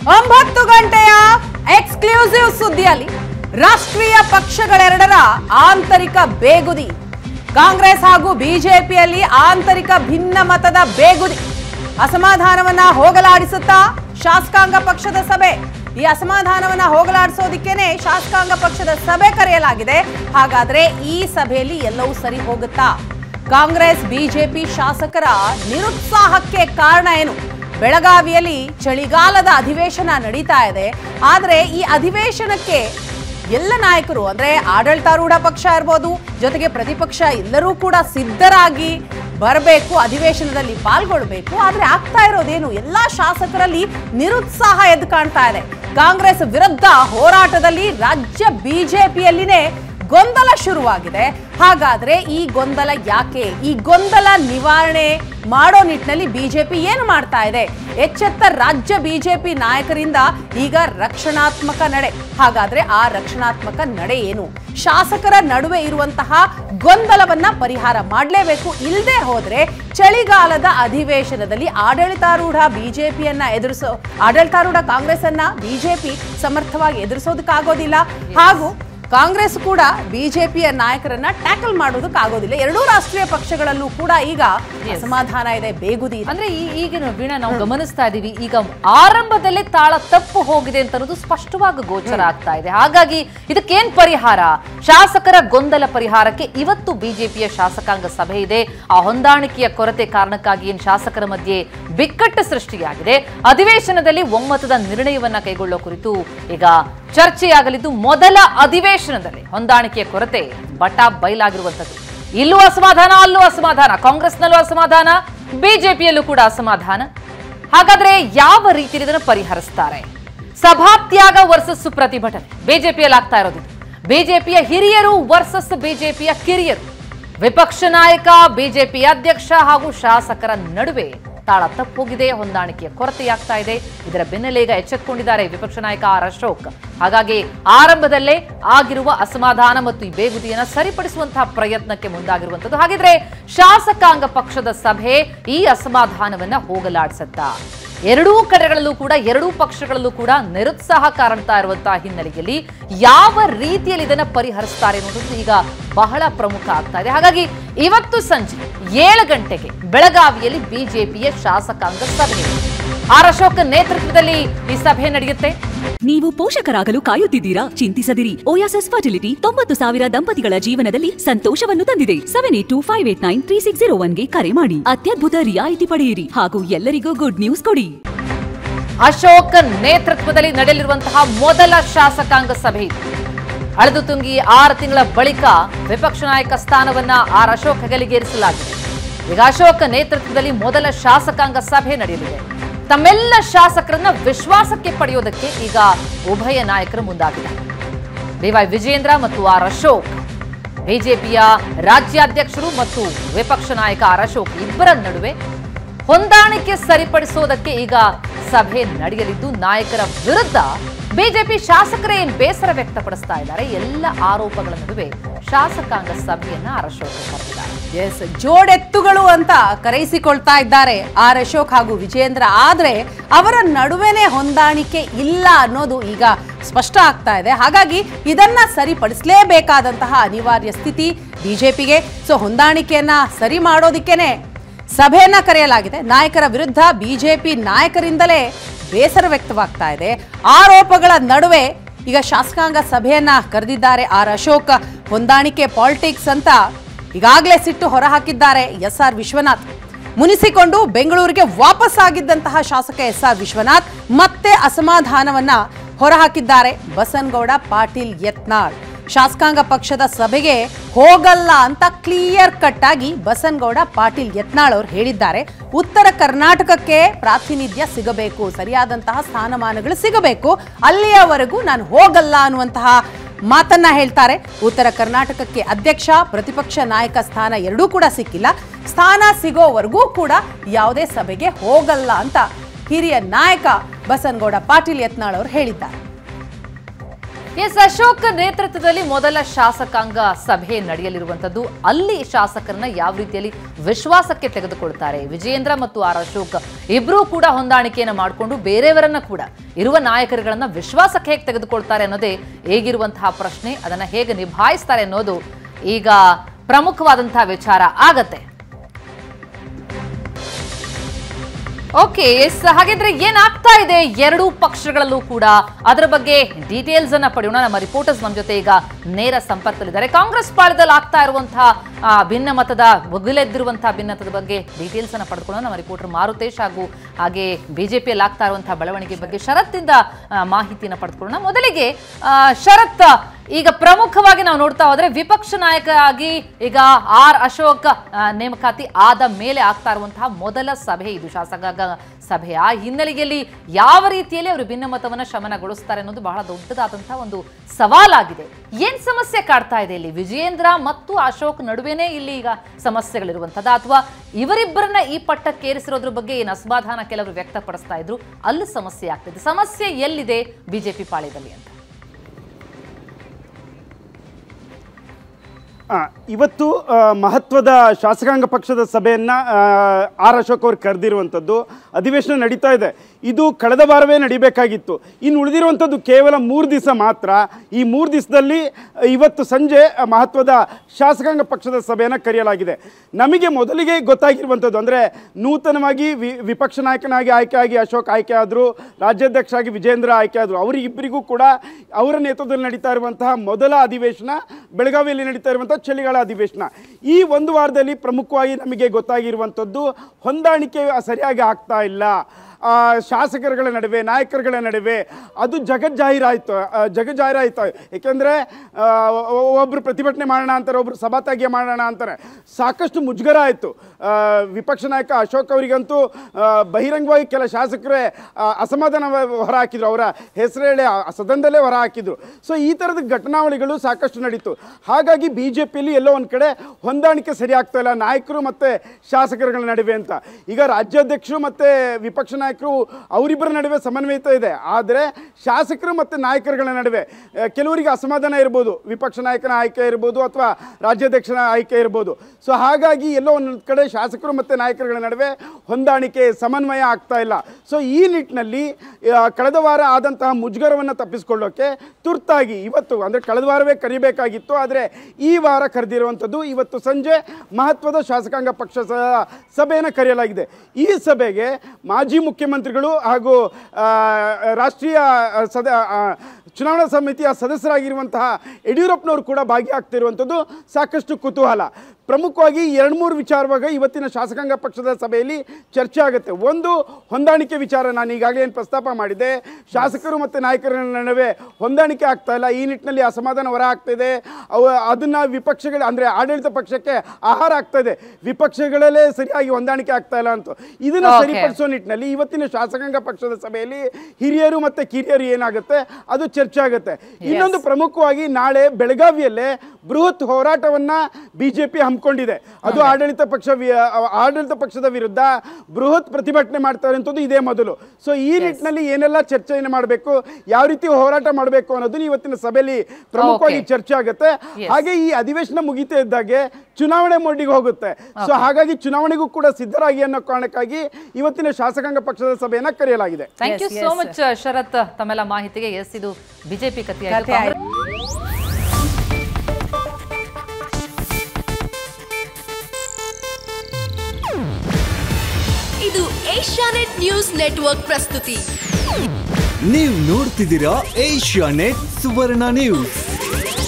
ಒಂಬತ್ತು ಗಂಟೆಯ ಎಕ್ಸ್ಕ್ಲೂಸಿವ್ ಸುದ್ದಿಯಲ್ಲಿ ರಾಷ್ಟ್ರೀಯ ಪಕ್ಷಗಳೆರಡರ ಆಂತರಿಕ ಬೇಗುದಿ ಕಾಂಗ್ರೆಸ್ ಹಾಗೂ ಬಿಜೆಪಿಯಲ್ಲಿ ಆಂತರಿಕ ಭಿನ್ನ ಮತದ ಬೇಗುದಿ ಅಸಮಾಧಾನವನ್ನ ಹೋಗಲಾಡಿಸುತ್ತಾ ಶಾಸಕಾಂಗ ಪಕ್ಷದ ಸಭೆ ಈ ಅಸಮಾಧಾನವನ್ನ ಹೋಗಲಾಡಿಸೋದಿಕ್ಕೇನೆ ಶಾಸಕಾಂಗ ಪಕ್ಷದ ಸಭೆ ಕರೆಯಲಾಗಿದೆ ಹಾಗಾದ್ರೆ ಈ ಸಭೆಯಲ್ಲಿ ಎಲ್ಲವೂ ಸರಿ ಹೋಗುತ್ತಾ ಕಾಂಗ್ರೆಸ್ ಬಿಜೆಪಿ ಶಾಸಕರ ನಿರುತ್ಸಾಹಕ್ಕೆ ಕಾರಣ ಏನು ಬೆಳಗಾವಿಯಲ್ಲಿ ಚಳಿಗಾಲದ ಅಧಿವೇಶನ ನಡೀತಾ ಇದೆ ಆದರೆ ಈ ಅಧಿವೇಶನಕ್ಕೆ ಎಲ್ಲ ನಾಯಕರು ಅಂದ್ರೆ ಆಡಳಿತಾರೂಢ ಪಕ್ಷ ಇರ್ಬೋದು ಜೊತೆಗೆ ಪ್ರತಿಪಕ್ಷ ಎಲ್ಲರೂ ಕೂಡ ಸಿದ್ಧರಾಗಿ ಬರಬೇಕು ಅಧಿವೇಶನದಲ್ಲಿ ಪಾಲ್ಗೊಳ್ಬೇಕು ಆದ್ರೆ ಆಗ್ತಾ ಇರೋದೇನು ಎಲ್ಲಾ ಶಾಸಕರಲ್ಲಿ ನಿರುತ್ಸಾಹ ಎದ್ದು ಕಾಣ್ತಾ ಇದೆ ಕಾಂಗ್ರೆಸ್ ವಿರುದ್ಧ ಹೋರಾಟದಲ್ಲಿ ರಾಜ್ಯ ಬಿಜೆಪಿಯಲ್ಲಿನೇ ಗೊಂದಲ ಶುರುವಾಗಿದೆ ಹಾಗಾದ್ರೆ ಈ ಗೊಂದಲ ಯಾಕೆ ಈ ಗೊಂದಲ ನಿವಾರಣೆ ಮಾಡೋ ನಿಟ್ಟಿನಲ್ಲಿ ಬಿಜೆಪಿ ಏನು ಮಾಡ್ತಾ ಇದೆ ಎಚ್ಚೆತ್ತ ರಾಜ್ಯ ಬಿಜೆಪಿ ನಾಯಕರಿಂದ ಈಗ ರಕ್ಷಣಾತ್ಮಕ ನಡೆ ಹಾಗಾದ್ರೆ ಆ ರಕ್ಷಣಾತ್ಮಕ ನಡೆ ಏನು ಶಾಸಕರ ನಡುವೆ ಇರುವಂತಹ ಗೊಂದಲವನ್ನ ಪರಿಹಾರ ಮಾಡಲೇಬೇಕು ಇಲ್ಲದೆ ಹೋದ್ರೆ ಚಳಿಗಾಲದ ಅಧಿವೇಶನದಲ್ಲಿ ಆಡಳಿತಾರೂಢ ಬಿಜೆಪಿಯನ್ನ ಎದುರಿಸೋ ಆಡಳಿತಾರೂಢ ಕಾಂಗ್ರೆಸ್ ಅನ್ನ ಬಿಜೆಪಿ ಸಮರ್ಥವಾಗಿ ಎದುರಿಸೋದಕ್ಕಾಗೋದಿಲ್ಲ ಹಾಗೂ ಕಾಂಗ್ರೆಸ್ ಕೂಡ ಬಿಜೆಪಿಯ ನಾಯಕರನ್ನ ಟ್ಯಾಕಲ್ ಮಾಡೋದಕ್ಕಾಗೋದಿಲ್ಲ ಎರಡೂ ರಾಷ್ಟ್ರೀಯ ಪಕ್ಷಗಳಲ್ಲೂ ಕೂಡ ಈಗ ಅಸಮಾಧಾನ ಇದೆ ಬೇಗುದಿ ಇದೆ. ಅಂದ್ರೆ ಈ ಈಗಿನ ವೀಣಾ ನಾವು ಗಮನಿಸ್ತಾ ಇದೀವಿ ಈಗ ಆರಂಭದಲ್ಲೇ ತಾಳ ತಪ್ಪು ಹೋಗಿದೆ ಅಂತ ಅನ್ನೋದು ಸ್ಪಷ್ಟವಾಗಿ ಗೋಚರ ಆಗ್ತಾ ಇದೆ ಹಾಗಾಗಿ ಇದಕ್ಕೇನ್ ಪರಿಹಾರ ಶಾಸಕರ ಗೊಂದಲ ಪರಿಹಾರಕ್ಕೆ ಇವತ್ತು ಬಿಜೆಪಿಯ ಶಾಸಕಾಂಗ ಸಭೆ ಇದೆ ಆ ಹೊಂದಾಣಿಕೆಯ ಕೊರತೆ ಕಾರಣಕ್ಕಾಗಿ ಏನ್ ಶಾಸಕರ ಮಧ್ಯೆ ಬಿಕ್ಕಟ್ಟು ಸೃಷ್ಟಿಯಾಗಿದೆ ಅಧಿವೇಶನದಲ್ಲಿ ಒಮ್ಮತದ ನಿರ್ಣಯವನ್ನ ಕೈಗೊಳ್ಳೋ ಕುರಿತು ಈಗ ಚರ್ಚೆಯಾಗಲಿದ್ದು ಮೊದಲ ಅಧಿವೇಶನದಲ್ಲಿ ಹೊಂದಾಣಿಕೆಯ ಕೊರತೆ ಬಟ ಬಯಲಾಗಿರುವಂತದ್ದು ಇಲ್ಲೂ ಅಸಮಾಧಾನ ಅಲ್ಲೂ ಅಸಮಾಧಾನ ಕಾಂಗ್ರೆಸ್ನಲ್ಲೂ ಅಸಮಾಧಾನ ಬಿಜೆಪಿಯಲ್ಲೂ ಕೂಡ ಅಸಮಾಧಾನ ಹಾಗಾದ್ರೆ ಯಾವ ರೀತಿಯಲ್ಲಿ ಇದನ್ನು ಪರಿಹರಿಸ್ತಾರೆ ಸಭಾತ್ಯಾಗ ವರ್ಸಸ್ ಪ್ರತಿಭಟನೆ ಬಿಜೆಪಿಯಲ್ಲಿ ಆಗ್ತಾ ಇರೋದು ಇದು. ಬಿಜೆಪಿಯ ಹಿರಿಯರು ವರ್ಸಸ್ ಬಿಜೆಪಿಯ ಕಿರಿಯರು ವಿಪಕ್ಷ ನಾಯಕ ಬಿಜೆಪಿ ಅಧ್ಯಕ್ಷ ಹಾಗೂ ಶಾಸಕರ ನಡುವೆ ತಾಳ ತಪ್ಪೋಗಿದೆ ಹೊಂದಾಣಿಕೆಯ ಕೊರತೆಯಾಗ್ತಾ ಇದೆ ಇದರ ಬೆನ್ನಲ್ಲೇ ಈಗ ಎಚ್ಚೆತ್ತುಕೊಂಡಿದ್ದಾರೆ ವಿಪಕ್ಷ ನಾಯಕ ಆರ್ ಅಶೋಕ್ ಹಾಗಾಗಿ ಆರಂಭದಲ್ಲೇ ಆಗಿರುವ ಅಸಮಾಧಾನ ಮತ್ತು ಈ ಬೇಗುದಿಯನ್ನ ಸರಿಪಡಿಸುವಂತಹ ಪ್ರಯತ್ನಕ್ಕೆ ಮುಂದಾಗಿರುವಂತದ್ದು ಹಾಗಿದ್ರೆ ಶಾಸಕಾಂಗ ಪಕ್ಷದ ಸಭೆ ಈ ಅಸಮಾಧಾನವನ್ನ ಹೋಗಲಾಡಿಸತ್ತಾ ಎರಡೂ ಕಡೆಗಳಲ್ಲೂ ಕೂಡ ಎರಡೂ ಪಕ್ಷಗಳಲ್ಲೂ ಕೂಡ ನಿರುತ್ಸಾಹ ಕಾಣ್ತಾ ಇರುವಂತಹ ಹಿನ್ನೆಲೆಯಲ್ಲಿ ಯಾವ ರೀತಿಯಲ್ಲಿ ಇದನ್ನ ಪರಿಹರಿಸ್ತಾರೆ ಅನ್ನೋದು ಈಗ ಬಹಳ ಪ್ರಮುಖ ಆಗ್ತಾ ಇದೆ ಹಾಗಾಗಿ ಇವತ್ತು ಸಂಜೆ ಏಳು ಗಂಟೆಗೆ ಬೆಳಗಾವಿಯಲ್ಲಿ ಬಿಜೆಪಿಯ ಶಾಸಕಾಂಗ ಸಭೆ ಆರ್ ಅಶೋಕ್ ನೇತೃತ್ವದಲ್ಲಿ ಈ ಸಭೆ ನಡೆಯುತ್ತೆ ನೀವು ಪೋಷಕರಾಗಲು ಕಾಯುತ್ತಿದ್ದೀರಾ ಚಿಂತಿಸದಿರಿ ಓಯಾಸಸ್ ಫರ್ಟಿಲಿಟಿ ತೊಂಬತ್ತು ಸಾವಿರ ದಂಪತಿಗಳ ಜೀವನದಲ್ಲಿ ಸಂತೋಷವನ್ನು ತಂದಿದೆ seven eight two five eight nine three six zero ಒನ್ಗೆ ಕರೆ ಮಾಡಿ ಅತ್ಯದ್ಭುತ ರಿಯಾಯಿತಿ ಪಡೆಯಿರಿ ಹಾಗೂ ಎಲ್ಲರಿಗೂ ಗುಡ್ ನ್ಯೂಸ್ ಕೊಡಿ ಅಶೋಕ್ ನೇತೃತ್ವದಲ್ಲಿ ನಡೆಯಲಿರುವಂತಹ ಮೊದಲ ಶಾಸಕಾಂಗ ಸಭೆ ಇದು ಅಳೆದು ತುಂಗಿ ಆರು ತಿಂಗಳ ಬಳಿಕ ವಿಪಕ್ಷ ನಾಯಕ ಸ್ಥಾನವನ್ನ ಆರ್ ಅಶೋಕ್ ಹೆಗಲಿಗೇರಿಸಲಾಗಿದೆ ಈಗ ಅಶೋಕ್ ನೇತೃತ್ವದಲ್ಲಿ ಮೊದಲ ಶಾಸಕಾಂಗ ಸಭೆ ನಡೆಯಲಿದೆ ತಮ್ಮೆಲ್ಲ ಶಾಸಕರನ್ನ ವಿಶ್ವಾಸಕ್ಕೆ ಪಡೆಯೋದಕ್ಕೆ ಈಗ ಉಭಯ ನಾಯಕರು ಮುಂದಾಗಿದ್ದಾರೆ ಡಿವೈ ವಿಜೇಂದ್ರ ಮತ್ತು ಆರ್ ಅಶೋಕ್ ಬಿಜೆಪಿಯ ರಾಜ್ಯಾಧ್ಯಕ್ಷರು ಮತ್ತು ವಿಪಕ್ಷ ನಾಯಕ ಆರ್ ಅಶೋಕ್ ಇಬ್ಬರ ನಡುವೆ ಹೊಂದಾಣಿಕೆ ಸರಿಪಡಿಸೋದಕ್ಕೆ ಈಗ ಸಭೆ ನಡೆಯಲಿದ್ದು ನಾಯಕರ ವಿರುದ್ಧ ಬಿಜೆಪಿ ಶಾಸಕರೇ ಏನ್ ಬೇಸರ ವ್ಯಕ್ತಪಡಿಸ್ತಾ ಇದ್ದಾರೆ ಎಲ್ಲ ಆರೋಪಗಳ ನಡುವೆ ಶಾಸಕಾಂಗ ಸಭೆಯನ್ನ ಆರ್ ಅಶೋಕ್ ಕರೆದಿದ್ದಾರೆ ಎಸ್ ಜೋಡೆತ್ತುಗಳು ಅಂತ ಕರೆಯಿಸಿಕೊಳ್ತಾ ಇದ್ದಾರೆ ಆರ್ ಅಶೋಕ್ ಹಾಗೂ ವಿಜೇಂದ್ರ ಆದ್ರೆ ಅವರ ನಡುವೆನೆ ಹೊಂದಾಣಿಕೆ ಇಲ್ಲ ಅನ್ನೋದು ಈಗ ಸ್ಪಷ್ಟ ಆಗ್ತಾ ಇದೆ ಹಾಗಾಗಿ ಇದನ್ನ ಸರಿಪಡಿಸಲೇಬೇಕಾದಂತಹ ಅನಿವಾರ್ಯ ಸ್ಥಿತಿ ಬಿಜೆಪಿಗೆ ಸೊ ಹೊಂದಾಣಿಕೆಯನ್ನ ಸರಿ ಮಾಡೋದಿಕ್ಕೇನೆ ಸಭೆಯನ್ನ ಕರೆಯಲಾಗಿದೆ ನಾಯಕರ ವಿರುದ್ಧ ಬಿಜೆಪಿ ನಾಯಕರಿಂದಲೇ ಬೇಸರ ವ್ಯಕ್ತವಾಗ್ತಾ ಇದೆ ಆರೋಪಗಳ ನಡುವೆ ಈಗ ಶಾಸಕಾಂಗ ಸಭೆಯನ್ನ ಕರೆದಿದ್ದಾರೆ ಆರ್ ಅಶೋಕ್ ಹೊಂದಾಣಿಕೆ ಪಾಲಿಟಿಕ್ಸ್ ಅಂತ ಈಗಾಗಲೇ ಸಿಟ್ಟು ಹೊರಹಾಕಿದ್ದಾರೆ ಎಸ್ ಆರ್ ವಿಶ್ವನಾಥ್ ಮುನಿಸಿಕೊಂಡು ಬೆಂಗಳೂರಿಗೆ ವಾಪಸ್ ಆಗಿದ್ದಂತಹ ಶಾಸಕ ಎಸ್ ಆರ್ ವಿಶ್ವನಾಥ್ ಮತ್ತೆ ಅಸಮಾಧಾನವನ್ನ ಹೊರಹಾಕಿದ್ದಾರೆ ಬಸನಗೌಡ ಪಾಟೀಲ್ ಯತ್ನಾಳ್ ಶಾಸಕಾಂಗ ಪಕ್ಷದ ಸಭೆಗೆ ಹೋಗಲ್ಲ ಅಂತ ಕ್ಲಿಯರ್ ಕಟ್ ಆಗಿ ಬಸನಗೌಡ ಪಾಟೀಲ್ ಯತ್ನಾಳ್ ಅವರು ಹೇಳಿದ್ದಾರೆ ಉತ್ತರ ಕರ್ನಾಟಕಕ್ಕೆ ಪ್ರಾತಿನಿಧ್ಯ ಸಿಗಬೇಕು ಸರಿಯಾದಂತಹ ಸ್ಥಾನಮಾನಗಳು ಸಿಗಬೇಕು ಅಲ್ಲಿಯವರೆಗೂ ನಾನು ಹೋಗಲ್ಲ ಅನ್ನುವಂತಹ ಮಾತನ್ನ ಹೇಳ್ತಾರೆ ಉತ್ತರ ಕರ್ನಾಟಕಕ್ಕೆ ಅಧ್ಯಕ್ಷ ಪ್ರತಿಪಕ್ಷ ನಾಯಕ ಸ್ಥಾನ ಎರಡೂ ಕೂಡ ಸಿಕ್ಕಿಲ್ಲ ಸ್ಥಾನ ಸಿಗೋವರೆಗೂ ಕೂಡ ಯಾವುದೇ ಸಭೆಗೆ ಹೋಗಲ್ಲ ಅಂತ ಹಿರಿಯ ನಾಯಕ ಬಸನಗೌಡ ಪಾಟೀಲ್ ಯತ್ನಾಳ್ ಅವರು ಹೇಳಿದ್ದಾರೆ ಎಸ್ ಅಶೋಕ್ ನೇತೃತ್ವದಲ್ಲಿ ಮೊದಲ ಶಾಸಕಾಂಗ ಸಭೆ ನಡೆಯಲಿರುವಂತದ್ದು ಅಲ್ಲಿ ಶಾಸಕರನ್ನ ಯಾವ ರೀತಿಯಲ್ಲಿ ವಿಶ್ವಾಸಕ್ಕೆ ತೆಗೆದುಕೊಳ್ತಾರೆ ವಿಜಯೇಂದ್ರ ಮತ್ತು ಆರ್ ಅಶೋಕ್ ಇಬ್ರು ಕೂಡ ಹೊಂದಾಣಿಕೆಯನ್ನು ಮಾಡಿಕೊಂಡು ಬೇರೆಯವರನ್ನ ಕೂಡ ಇರುವ ನಾಯಕರುಗಳನ್ನ ವಿಶ್ವಾಸಕ್ಕೆ ಹೇಗೆ ತೆಗೆದುಕೊಳ್ತಾರೆ ಅನ್ನೋದೇ ಹೇಗಿರುವಂತಹ ಪ್ರಶ್ನೆ ಅದನ್ನ ಹೇಗೆ ನಿಭಾಯಿಸ್ತಾರೆ ಅನ್ನೋದು ಈಗ ಪ್ರಮುಖವಾದಂತಹ ವಿಚಾರ ಆಗತ್ತೆ ಓಕೆ ಎಸ್ ಹಾಗಿದ್ರೆ ಏನಾಗ್ತಾ ಇದೆ ಎರಡೂ ಪಕ್ಷಗಳಲ್ಲೂ ಕೂಡ ಅದರ ಬಗ್ಗೆ ಡೀಟೇಲ್ಸ್ ಅನ್ನ ಪಡೆಯೋಣ ನಮ್ಮ ರಿಪೋರ್ಟರ್ಸ್ ನಮ್ಮ ಜೊತೆ ಈಗ ನೇರ ಸಂಪರ್ಕದಲ್ಲಿದ್ದಾರೆ ಕಾಂಗ್ರೆಸ್ ಪಾಳ್ಯದಲ್ಲಿ ಆಗ್ತಾ ಇರುವಂತಹ ಆ, ಭಿನ್ನಮತದ ಬುಗಿಲೆದ್ದಿರುವಂತಹ ಭಿನ್ನಮತದ ಬಗ್ಗೆ ಡೀಟೇಲ್ಸ್ ಅನ್ನ ಪಡ್ಕೊಳ್ಳೋಣ ನಮ್ಮ ರಿಪೋರ್ಟರ್ ಮಾರುತೇಶ್ ಹಾಗೂ ಹಾಗೆ ಬಿಜೆಪಿಯಲ್ಲಿ ಆಗ್ತಾ ಇರುವಂತಹ ಬೆಳವಣಿಗೆ ಬಗ್ಗೆ ಶರತ್ತಿಂದ ಆ, ಮಾಹಿತಿಯನ್ನ ಪಡೆದುಕೊಳ್ಳೋಣ ಮೊದಲಿಗೆ ಆ, ಶರತ್ ಈಗ ಪ್ರಮುಖವಾಗಿ ನಾವು ನೋಡ್ತಾ ಹೋದ್ರೆ ವಿಪಕ್ಷ ನಾಯಕ ಆಗಿ ಈಗ ಆರ್ ಅಶೋಕ್ ಆ, ನೇಮಕಾತಿ ಆದ ಮೇಲೆ ಆಗ್ತಾ ಇರುವಂತಹ ಮೊದಲ ಸಭೆ ಇದು ಶಾಸಕಾಂಗ ಸಭೆ ಆ ಹಿನ್ನೆಲೆಯಲ್ಲಿ ಯಾವ ರೀತಿಯಲ್ಲಿ ಅವರು ಭಿನ್ನಮತವನ್ನ ಶಮನಗೊಳಿಸ್ತಾರೆ ಅನ್ನೋದು ಬಹಳ ದೊಡ್ಡದಾದಂತಹ ಒಂದು ಸವಾಲಾಗಿದೆ ಏನ್ ಸಮಸ್ಯೆ ಕಾಡ್ತಾ ಇದೆ ಇಲ್ಲಿ ವಿಜಯೇಂದ್ರ ಮತ್ತು ಅಶೋಕ್ ನಡುವೆನೇ ಇಲ್ಲಿ ಈಗ ಸಮಸ್ಯೆಗಳಿರುವಂತದ ಅಥವಾ ಇವರಿಬ್ಬರನ್ನ ಈ ಪಟ್ಟಕ್ಕೇರಿಸಿರೋದ್ರ ಬಗ್ಗೆ ಏನು ಅಸಮಾಧಾನ ಕೆಲವರು ವ್ಯಕ್ತಪಡಿಸ್ತಾ ಇದ್ರು ಅಲ್ಲಿ ಸಮಸ್ಯೆ ಆಗ್ತಿದೆ ಸಮಸ್ಯೆ ಎಲ್ಲಿದೆ ಬಿಜೆಪಿ ಪಾಳ್ಯದಲ್ಲಿ ಅಂತ ಆ, ಇವತ್ತು ಆ, ಮಹತ್ವದ ಶಾಸಕಾಂಗ ಪಕ್ಷದ ಸಭೆಯನ್ನು ಆರ್ ಅಶೋಕ್ ಅವರು ಕರೆದಿರುವಂಥದ್ದು ಅಧಿವೇಶನ ನಡೀತಾ ಇದೆ ಇದು ಕಳೆದ ವಾರವೇ ನಡಿಬೇಕಾಗಿತ್ತು ಇನ್ನು ಉಳಿದಿರುವಂಥದ್ದು ಕೇವಲ ಮೂರು ದಿವಸ ಮಾತ್ರ ಈ ಮೂರು ದಿವಸದಲ್ಲಿ ಇವತ್ತು ಸಂಜೆ ಆ, ಮಹತ್ವದ ಶಾಸಕಾಂಗ ಪಕ್ಷದ ಸಭೆಯನ್ನು ಕರೆಯಲಾಗಿದೆ ನಮಗೆ ಮೊದಲಿಗೆ ಗೊತ್ತಾಗಿರುವಂಥದ್ದು ಅಂದರೆ ನೂತನವಾಗಿ ವಿ ವಿಪಕ್ಷ ನಾಯಕನಾಗಿ ಆಯ್ಕೆಯಾಗಿ ಅಶೋಕ್ ಆಯ್ಕೆ ಆದರು ರಾಜ್ಯಾಧ್ಯಕ್ಷ ಆಗಿ ವಿಜೇಂದ್ರ ಆಯ್ಕೆ ಆದರು ಅವರಿಬ್ಬರಿಗೂ ಕೂಡ ಅವರ ನೇತೃತ್ವದಲ್ಲಿ ನಡೀತಾ ಇರುವಂತಹ ಮೊದಲ ಅಧಿವೇಶನ ಬೆಳಗಾವಿಯಲ್ಲಿ ನಡೀತಾ ಇರುವಂಥ ಚಳಿಗಾಲ ಅಧಿವೇಶನ ಈ ಒಂದು ವಾರದಲ್ಲಿ ಪ್ರಮುಖವಾಗಿ ನಮಗೆ ಗೊತ್ತಾಗಿರುವಂಥದ್ದು ಹೊಂದಾಣಿಕೆ ಸರಿಯಾಗಿ ಆಗ್ತಾ ಇಲ್ಲ ಆ, ಶಾಸಕರುಗಳ ನಡುವೆ ನಾಯಕರುಗಳ ನಡುವೆ ಅದು ಜಗಜ್ಜಾಹೀರಾಯಿತು ಆ, ಜಗಜ್ಜಾಹೀರಾಯಿತು ಏಕೆಂದರೆ ಒಬ್ಬರು ಪ್ರತಿಭಟನೆ ಮಾಡೋಣ ಅಂತಾರೆ ಒಬ್ಬರು ಸಭಾತ್ಯಾಗ ಮಾಡೋಣ ಅಂತಾರೆ ಸಾಕಷ್ಟು ಮುಜುಗರ ಆಯಿತು ವಿಪಕ್ಷ ನಾಯಕ ಅಶೋಕ್ ಅವರಿಗಂತೂ ಆ, ಬಹಿರಂಗವಾಗಿ ಕೆಲ ಶಾಸಕರೇ ಆ, ಅಸಮಾಧಾನ ಹೊರ ಹಾಕಿದ್ರು ಅವರ ಹೆಸರು ಹೇಳಿ ಆ ಸದನದಲ್ಲೇ ಹೊರ ಹಾಕಿದ್ರು ಸೊ ಈ ಥರದ ಘಟನಾವಳಿಗಳು ಸಾಕಷ್ಟು ನಡೀತು ಹಾಗಾಗಿ ಬಿ ಜೆ ಪಿಯಲ್ಲಿ ಎಲ್ಲೋ ಒಂದು ಕಡೆ ಹೊಂದಾಣಿಕೆ ಸರಿ ಆಗ್ತಾ ಇಲ್ಲ ನಾಯಕರು ಮತ್ತು ಶಾಸಕರುಗಳ ನಡುವೆ ಅಂತ ಈಗ ರಾಜ್ಯಾಧ್ಯಕ್ಷರು ಮತ್ತು ವಿಪಕ್ಷ ನಾಯಕರು ಅವರಿಬ್ಬರ ನಡುವೆ ಸಮನ್ವಯತೆ ಇದೆ ಆದರೆ ಶಾಸಕರು ಮತ್ತು ನಾಯಕರುಗಳ ನಡುವೆ ಆ, ಕೆಲವರಿಗೆ ಅಸಮಾಧಾನ ಇರ್ಬೋದು ವಿಪಕ್ಷ ನಾಯಕನ ಆಯ್ಕೆ ಇರ್ಬೋದು ಅಥವಾ ರಾಜ್ಯಾಧ್ಯಕ್ಷನ ಆಯ್ಕೆ ಇರ್ಬೋದು ಸೊ ಹಾಗಾಗಿ ಎಲ್ಲೋ ಒಂದು ಕಡೆ ಶಾಸಕರು ಮತ್ತು ನಾಯಕರುಗಳ ನಡುವೆ ಹೊಂದಾಣಿಕೆ ಸಮನ್ವಯ ಆಗ್ತಾ ಇಲ್ಲ ಸೊ ಈ ನಿಟ್ಟಿನಲ್ಲಿ ಆ, ಕಳೆದ ವಾರ ಆದಂತಹ ಮುಜುಗರವನ್ನು ತಪ್ಪಿಸಿಕೊಳ್ಳೋಕೆ ತುರ್ತಾಗಿ ಇವತ್ತು ಅಂದರೆ ಕಳೆದ ವಾರವೇ ಕರಿಬೇಕಾಗಿತ್ತು ಆದರೆ ಈ ವಾರ ಕರೆದಿರುವಂಥದ್ದು ಇವತ್ತು ಸಂಜೆ ಮಹತ್ವದ ಶಾಸಕಾಂಗ ಪಕ್ಷ ಸ- ಸಭೆಯನ್ನು ಕರೆಯಲಾಗಿದೆ ಈ ಸಭೆಗೆ ಮಾಜಿ ಮುಖ್ಯಮಂತ್ರಿಗಳು ಹಾಗೂ ಆ, ರಾಷ್ಟ್ರೀಯ ಸದ ಆ, ಚುನಾವಣಾ ಸಮಿತಿಯ ಸದಸ್ಯರಾಗಿರುವಂತಹ ಯಡಿಯೂರಪ್ಪನವರು ಕೂಡ ಭಾಗಿಯಾಗ್ತಿರುವಂಥದ್ದು ಸಾಕಷ್ಟು ಕುತೂಹಲ ಪ್ರಮುಖವಾಗಿ ಎರಡು ಮೂರು ವಿಚಾರವಾಗಿ ಇವತ್ತಿನ ಶಾಸಕಾಂಗ ಪಕ್ಷದ ಸಭೆಯಲ್ಲಿ ಚರ್ಚೆ ಆಗುತ್ತೆ ಒಂದು ಹೊಂದಾಣಿಕೆ ವಿಚಾರ ನಾನು ಈಗಾಗಲೇ ಏನು ಪ್ರಸ್ತಾಪ ಮಾಡಿದ್ದೆ ಶಾಸಕರು ಮತ್ತು ನಾಯಕರ ನಡುವೆ ಹೊಂದಾಣಿಕೆ ಆಗ್ತಾ ಇಲ್ಲ ಈ ನಿಟ್ಟಿನಲ್ಲಿ ಅಸಮಾಧಾನ ಹೊರ ಆಗ್ತಿದೆ ಅವ ಅದನ್ನು ವಿಪಕ್ಷಗಳ ಅಂದರೆ ಆಡಳಿತ ಪಕ್ಷಕ್ಕೆ ಆಹಾರ ಆಗ್ತಾ ಇದೆ ವಿಪಕ್ಷಗಳಲ್ಲೇ ಸರಿಯಾಗಿ ಹೊಂದಾಣಿಕೆ ಆಗ್ತಾ ಇಲ್ಲ ಅಂತ ಇದನ್ನು Okay. ಸರಿಪಡಿಸೋ ನಿಟ್ಟಿನಲ್ಲಿ ಇವತ್ತಿನ ಶಾಸಕಾಂಗ ಪಕ್ಷದ ಸಭೆಯಲ್ಲಿ ಹಿರಿಯರು ಮತ್ತು ಕಿರಿಯರು ಏನಾಗುತ್ತೆ ಅದು ಚರ್ಚೆ ಆಗುತ್ತೆ ಇನ್ನೊಂದು ಪ್ರಮುಖವಾಗಿ ನಾಳೆ ಬೆಳಗಾವಿಯಲ್ಲೇ ಬೃಹತ್ ಹೋರಾಟವನ್ನ ಬಿಜೆಪಿ ಹಮ್ಮಿಕೊಂಡಿದೆ ಅದು ಆಡಳಿತ ಪಕ್ಷ ವಿ- ಆ- ಆಡಳಿತ ಪಕ್ಷದ ವಿರುದ್ಧ ಬೃಹತ್ ಪ್ರತಿಭಟನೆ ಮಾಡ್ತಾರೆ ಅಂತದ್ದು ಇದೇ ಮೊದಲು ಸೊ ಈ ನಿಟ್ಟಿನಲ್ಲಿ ಏನೆಲ್ಲ ಚರ್ಚೆಯನ್ನು ಮಾಡಬೇಕು ಯಾವ ರೀತಿ ಹೋರಾಟ ಮಾಡಬೇಕು ಅನ್ನೋದನ್ನ ಇವತ್ತಿನ ಸಭೆಯಲ್ಲಿ ಪ್ರಮುಖವಾಗಿ Okay. ಚರ್ಚೆ ಆಗುತ್ತೆ ಹಾಗೆ ಈ ಅಧಿವೇಶನ ಮುಗಿತಾ ಇದ್ದಾಗೆ ಚುನಾವಣೆ ಮೋಡಿಗೆ ಹೋಗುತ್ತೆ ಸೊ ಹಾಗಾಗಿ ಚುನಾವಣೆಗೂ ಕೂಡ ಸಿದ್ಧರಾಗಿ ಅನ್ನೋ ಕಾರಣಕ್ಕಾಗಿ ಇವತ್ತಿನ ಶಾಸಕಾಂಗ ಪಕ್ಷದ ಸಭೆಯನ್ನ ಕರೆಯಲಾಗಿದೆ thank you Yes, so yes. Much Sharath ತಮ್ಮೆಲ್ಲ ಮಾಹಿತಿಗೆ ಎಸ್ ಇದು ಬಿಜೆಪಿ ಕಥೆ ಕಥೆ ಆಯ್ತು. ಇದು ಏಷ್ಯಾನೆಟ್ ನ್ಯೂಸ್ ನೆಟ್ವರ್ಕ್ ಪ್ರಸ್ತುತಿ ನೀವು ನೋಡ್ತಿದ್ದೀರಾ ಏಷ್ಯಾ ನೆಟ್ ಸುವರ್ಣ ನ್ಯೂಸ್